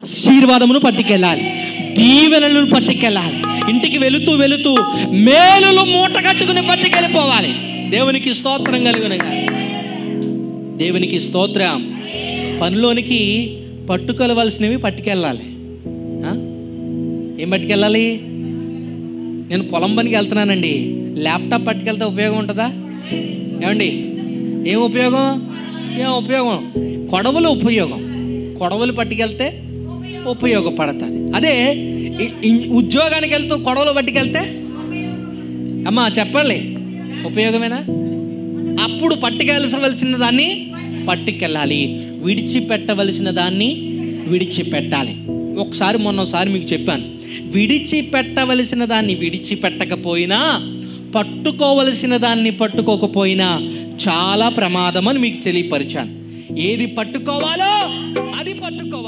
ఆశీర్వాదమును పట్టుకెళ్ళాలి దీవెనలను పట్టుకెళ్ళాలి ఇంటికి వెళుతూ వెళుతూ మేలులు మూట కట్టుకుని పట్టుకెళ్ళిపోవాలి దేవునికి స్తోత్రం కలుగునగా దేవునికి స్తోత్రం పనిలోనికి పట్టుకెళ్ళవలసినవి పట్టుకెళ్ళాలి ఆ? ఏం పట్టుకెళ్ళాలి నేను పొలం పనికి వెళ్తున్నానండి ల్యాప్టాప్ పట్టుకెళ్తే ఉపయోగం ఉంటుందా ఏమండి ఏం ఉపయోగం ఏం ఉపయోగం కొడవలు ఉపయోగం కొడవలు పట్టుకెళ్తే ఉపయోగపడుతుంది అదే ఇ- ఇ- ఉద్యోగానికి వెళ్తూ కొడవలు పట్టుకెళ్తే అమ్మా చెప్పండి ఉపయోగమేనా అప్పుడు పట్టుకెళ్ళవలసిన దాన్ని పట్టుకెళ్ళాలి విడిచిపెట్టవలసిన దాన్ని విడిచిపెట్టాలి ఒకసారి మొన్నసారి మీకు చెప్పాను విడిచిపెట్టవలసిన దాన్ని విడిచిపెట్టకపోయినా పట్టుకోవలసిన దాన్ని పట్టుకోకపోయినా చాలా ప్రమాదం అని మీకు తెలియపరిచాను ఏది పట్టుకోవాలో అది పట్టుకోవాలి